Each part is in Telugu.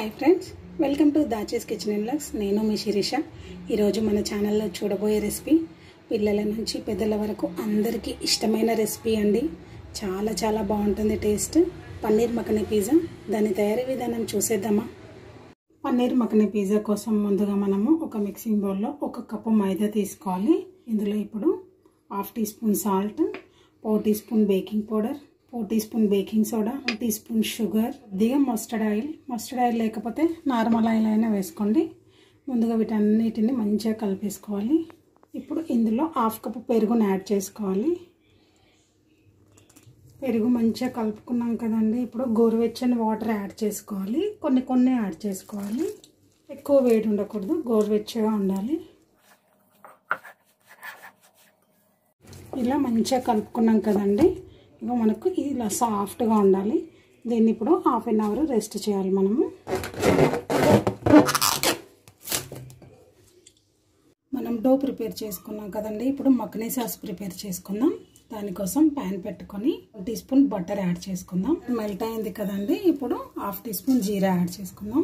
hi friends welcome to Daache's kitchen and lux నేను మీ శిరీష ఈరోజు మన ఛానల్లో చూడబోయే రెసిపీ పిల్లల నుంచి పెద్దల వరకు అందరికీ ఇష్టమైన రెసిపీ అండి చాలా చాలా బాగుంటుంది టేస్ట్ పన్నీర్ మకనీ పిజ్జా దాని తయారీ విధానం చూసేద్దామా పన్నీర్ మకనీ పిజ్జా కోసం ముందుగా మనము ఒక మిక్సింగ్ బౌల్లో ఒక కప్పు మైదా తీసుకోవాలి ఇందులో ఇప్పుడు half teaspoon salt four teaspoon baking powder four teaspoon baking soda one teaspoon sugar దిగ మస్టర్డ్ ఆయిల్ మస్టర్డ్ ఆయిల్ లేకపోతే నార్మల్ ఆయిల్ అయినా వేసుకోండి ముందుగా వీటన్నిటిని మంచిగా కలిపేసుకోవాలి ఇప్పుడు ఇందులో హాఫ్ కప్ పెరుగుని యాడ్ చేసుకోవాలి పెరుగు మంచిగా కలుపుకున్నాం కదండి ఇప్పుడు గోరువెచ్చని వాటర్ యాడ్ చేసుకోవాలి కొన్ని కొన్ని యాడ్ చేసుకోవాలి ఎక్కువ వేడి ఉండకూడదు గోరువెచ్చగా ఉండాలి ఇలా మంచిగా కలుపుకున్నాం కదండి ఇక మనకు ఇలా సాఫ్ట్గా ఉండాలి దీన్ని ఇప్పుడు హాఫ్ అన్ అవర్ రెస్ట్ చేయాలి మనము మనం డో ప్రిపేర్ చేసుకున్నాం కదండి ఇప్పుడు మక్కనీ సాస్ ప్రిపేర్ చేసుకుందాం దానికోసం ప్యాన్ పెట్టుకొని టీ స్పూన్ బటర్ యాడ్ చేసుకుందాం మెల్ట్ అయింది కదండి ఇప్పుడు half teaspoon jeera add చేసుకుందాం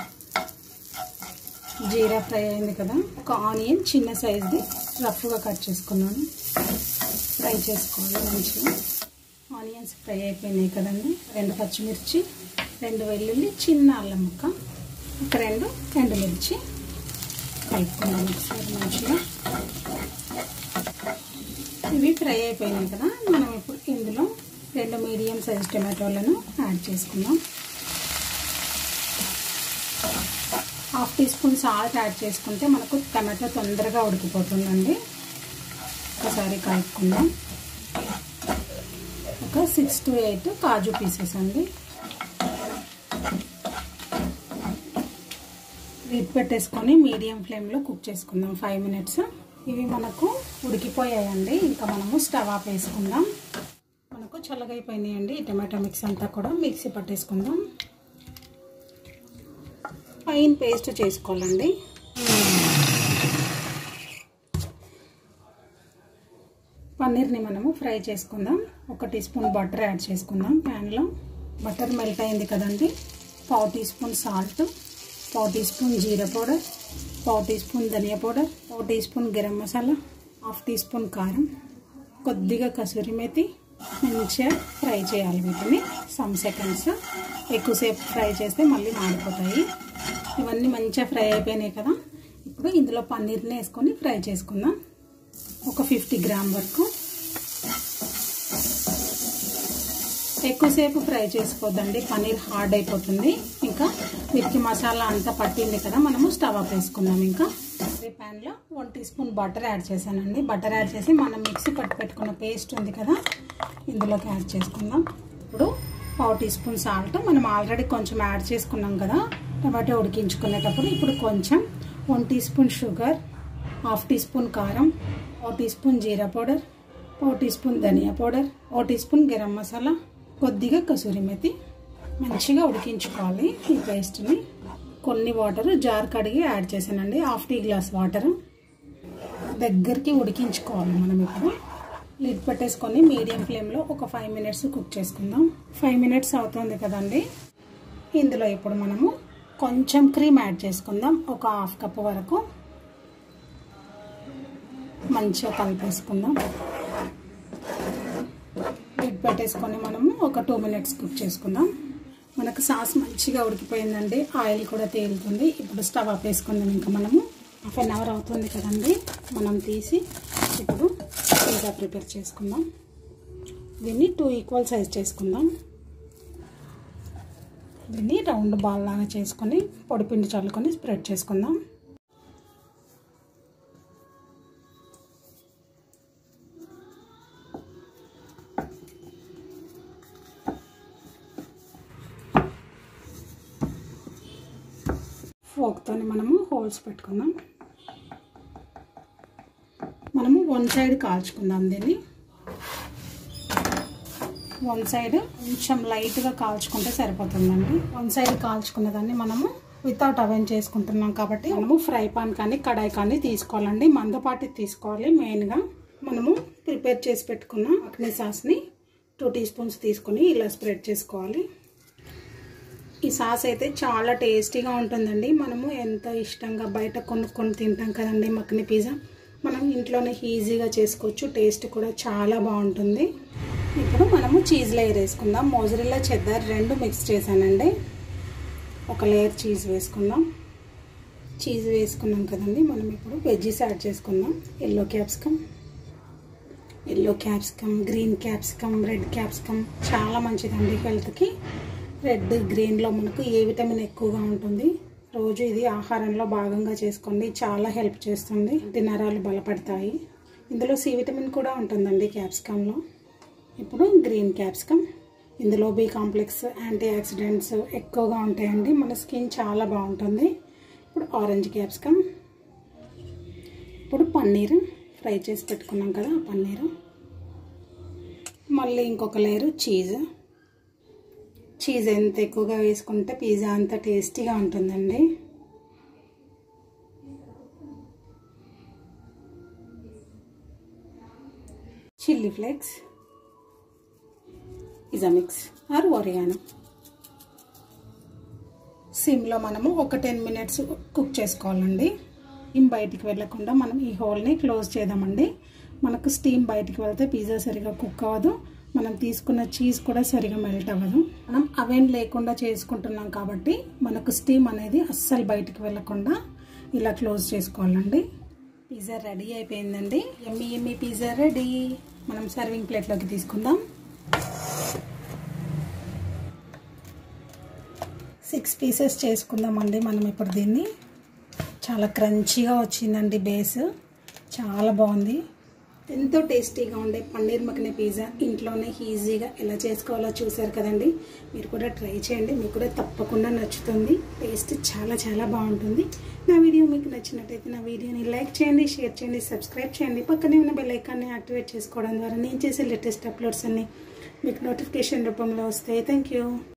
జీరా ఫ్రై అయింది కదా ఒక ఆనియన్ చిన్న సైజ్ది రఫ్గా కట్ చేసుకున్నాను ఫ్రై చేసుకోవాలి మంచిగా ఆనియన్స్ ఫ్రై అయిపోయినాయి కదండి రెండు పచ్చిమిర్చి రెండు వెల్లుల్లి చిన్న అల్లం ముక్క ఒక రెండు ఎండుమిర్చి కలుపుకుందాం ఒకసారి మంచిగా ఇవి ఫ్రై అయిపోయినాయి కదా మనం ఇప్పుడు ఇందులో రెండు మీడియం సైజ్ టమాటోలను యాడ్ చేసుకుందాం half teaspoon salt add చేసుకుంటే మనకు టమాటో తొందరగా ఉడికిపోతుందండి ఒకసారి కలుపుకుందాం ఒక six to eight kaju pieces అండి లిడ్ పెట్టేసుకొని మీడియం ఫ్లేమ్లో కుక్ చేసుకుందాం ఫైవ్ మినిట్స్ ఇవి మనకు ఉడికిపోయాయండి ఇంకా మనము స్టవ్ ఆఫ్ వేసుకుందాం మనకు చల్లగైపోయినాయండి ఈ టమాటో మిక్స్ అంతా కూడా మిక్సీ పట్టేసుకుందాం ఫైన్ పేస్ట్ చేసుకోవాలండి పన్నీర్ని మనము ఫ్రై చేసుకుందాం ఒక టీ స్పూన్ బటర్ యాడ్ చేసుకుందాం ప్యాన్లో బటర్ మెల్ట్ అయింది కదండి పావు టీ స్పూన్ సాల్ట్ పావు టీ స్పూన్ జీరా పౌడర్ పావు టీ స్పూన్ ధనియా పౌడర్ పావు teaspoon garam masala half teaspoon కారం కొద్దిగా కసూరి మేతి మంచిగా ఫ్రై చేయాలి వీటిని సమ్ సెకండ్స్ ఎక్కువసేపు ఫ్రై చేస్తే మళ్ళీ మాడిపోతాయి ఇవన్నీ మంచిగా ఫ్రై అయిపోయినాయి కదా ఇప్పుడు ఇందులో పన్నీర్ని వేసుకొని ఫ్రై చేసుకుందాం ఒక ఫిఫ్టీ గ్రామ్ వరకు ఎక్కువసేపు ఫ్రై చేసుకోవద్దండి పన్నీర్ హార్డ్ అయిపోతుంది ఇంకా వీటికి మసాలా అంతా పట్టింది కదా మనము స్టవ్ ఆఫ్ వేసుకుందాం ఇంకా అదే ప్యాన్లో one teaspoon butter add చేశానండి బటర్ యాడ్ చేసి మనం మిక్సీ పట్టి పెట్టుకున్న పేస్ట్ ఉంది కదా ఇందులోకి యాడ్ చేసుకుందాం ఇప్పుడు పావు టీ స్పూన్ సాల్ట్ మనం ఆల్రెడీ కొంచెం యాడ్ చేసుకున్నాం కదా టమాటో ఉడికించుకునేటప్పుడు ఇప్పుడు కొంచెం one teaspoon sugar half teaspoon కారం ఓ టీ స్పూన్ జీరా పౌడర్ ఓ టీ స్పూన్ ధనియా పౌడర్ ఓ టీ స్పూన్ గరం మసాలా కొద్దిగా కసూరి మెతి మంచిగా ఉడికించుకోవాలి ఈ పేస్ట్ని కొన్ని వాటర్ జార్ కడిగి యాడ్ చేశానండి హాఫ్ టీ గ్లాస్ వాటర్ దగ్గరికి ఉడికించుకోవాలి మనం ఇప్పుడు లిడ్ పెట్టేసుకొని మీడియం ఫ్లేమ్లో ఒక ఫైవ్ మినిట్స్ కుక్ చేసుకుందాం ఫైవ్ మినిట్స్ అవుతుంది కదండి ఇందులో ఇప్పుడు మనము కొంచెం క్రీమ్ యాడ్ చేసుకుందాం ఒక హాఫ్ కప్ వరకు మంచిగా కలిపేసుకుందాం లిడ్ పెట్టేసుకొని మనము ఒక టూ మినిట్స్ కుక్ చేసుకుందాం మనకు సాస్ మంచిగా ఉడికిపోయిందండి ఆయిల్ కూడా తేలుతుంది ఇప్పుడు స్టవ్ ఆఫ్ వేసుకుందాం ఇంకా మనము హాఫ్ అన్ అవర్ అవుతుంది కదండి మనం తీసి ఇప్పుడు పిజ్జా ప్రిపేర్ చేసుకుందాం దీన్ని టూ ఈక్వల్ సైజ్ చేసుకుందాం దీన్ని రౌండ్ బాల్ లాగా చేసుకొని పొడిపిండి చల్లుకొని స్ప్రెడ్ చేసుకుందాం ఫోక్తో మనము హోల్స్ పెట్టుకుందాం మనము వన్ సైడ్ కాల్చుకుందాం దీన్ని వన్ సైడ్ కొంచెం లైట్గా కాల్చుకుంటే సరిపోతుందండి వన్ సైడ్ కాల్చుకున్న దాన్ని మనము వితౌట్ అవెన్ చేసుకుంటున్నాం కాబట్టి మనము ఫ్రై పాన్ కానీ కడాయి కానీ తీసుకోవాలండి మందపాటి తీసుకోవాలి మెయిన్గా మనము ప్రిపేర్ చేసి పెట్టుకున్న అక్ని సాస్ని టూ టీ స్పూన్స్ తీసుకొని ఇలా స్ప్రెడ్ చేసుకోవాలి ఈ సాస్ అయితే చాలా టేస్టీగా ఉంటుందండి మనము ఎంత ఇష్టంగా బయట కొనుక్కొని తింటాం కదండి మక్కని పిజ్జా మనం ఇంట్లోనే ఈజీగా చేసుకోవచ్చు టేస్ట్ కూడా చాలా బాగుంటుంది ఇప్పుడు మనము చీజ్ లేయర్ వేసుకుందాం మోజరిల్లా చెద్దర్ రెండు మిక్స్ చేశానండి ఒక లేయర్ చీజ్ వేసుకుందాం చీజ్ వేసుకున్నాం కదండి మనం ఇప్పుడు వెజ్జీస్ యాడ్ చేసుకుందాం yellow capsicum yellow capsicum green capsicum red capsicum చాలా మంచిదండి హెల్త్కి రెడ్ గ్రీన్లో మనకు ఏ విటమిన్ ఎక్కువగా ఉంటుంది రోజు ఇది ఆహారంలో భాగంగా చేసుకోండి చాలా హెల్ప్ చేస్తుంది నరాలు బలపడతాయి ఇందులో సి విటమిన్ కూడా ఉంటుందండి క్యాప్సికంలో ఇప్పుడు గ్రీన్ క్యాప్సికమ్ ఇందులో బి కాంప్లెక్స్ యాంటీ ఆక్సిడెంట్స్ ఎక్కువగా ఉంటాయండి మన స్కిన్ చాలా బాగుంటుంది ఇప్పుడు ఆరెంజ్ క్యాప్సికమ్ ఇప్పుడు పన్నీర్ ఫ్రై చేసి పెట్టుకున్నాం కదా ఆ పన్నీరు మళ్ళీ ఇంకొక లేయరు చీజ్ చీజ్ ఎంత ఎక్కువగా వేసుకుంటే పిజ్జా అంత టేస్టీగా ఉంటుందండి chilli flakes pizza mix or oregano సిమ్లో మనము ఒక టెన్ మినిట్స్ కుక్ చేసుకోవాలండి స్టీమ్ బయటికి వెళ్ళకుండా మనం ఈ హోల్ని క్లోజ్ చేద్దామండి మనకు స్టీమ్ బయటికి వెళ్తే పిజ్జా సరిగా కుక్ అవ్వదు మనం తీసుకున్న చీజ్ కూడా సరిగా మెల్ట్ అవ్వదు మనం అవెన్ లేకుండా చేసుకుంటున్నాం కాబట్టి మనకు స్టీమ్ అనేది అస్సలు బయటికి వెళ్ళకుండా ఇలా క్లోజ్ చేసుకోవాలండి పిజ్జా రెడీ అయిపోయిందండి ఎమ్మి ఎమ్మి పిజ్జా రెడీ మనం సర్వింగ్ ప్లేట్లోకి తీసుకుందాం సిక్స్ పీసెస్ చేసుకుందామండి మనం ఇప్పుడు దీన్ని చాలా క్రంచీగా వచ్చిందండి బేస్ చాలా బాగుంది ఎంతో టేస్టీగా ఉండే పన్నీర్ మక్కనే పిజ్జా ఇంట్లోనే ఈజీగా ఎలా చేసుకోవాలో చూసారు కదండి మీరు కూడా ట్రై చేయండి మీకు కూడా తప్పకుండా నచ్చుతుంది టేస్ట్ చాలా చాలా బాగుంటుంది నా వీడియో మీకు నచ్చినట్టయితే నా వీడియోని లైక్ చేయండి షేర్ చేయండి సబ్స్క్రైబ్ చేయండి పక్కనే ఉన్న బెల్ ఐకాన్ని యాక్టివేట్ చేసుకోవడం ద్వారా నేను చేసే లేటెస్ట్ అప్లోడ్స్ అన్ని మీకు నోటిఫికేషన్ రూపంలో వస్తాయి థ్యాంక్ యూ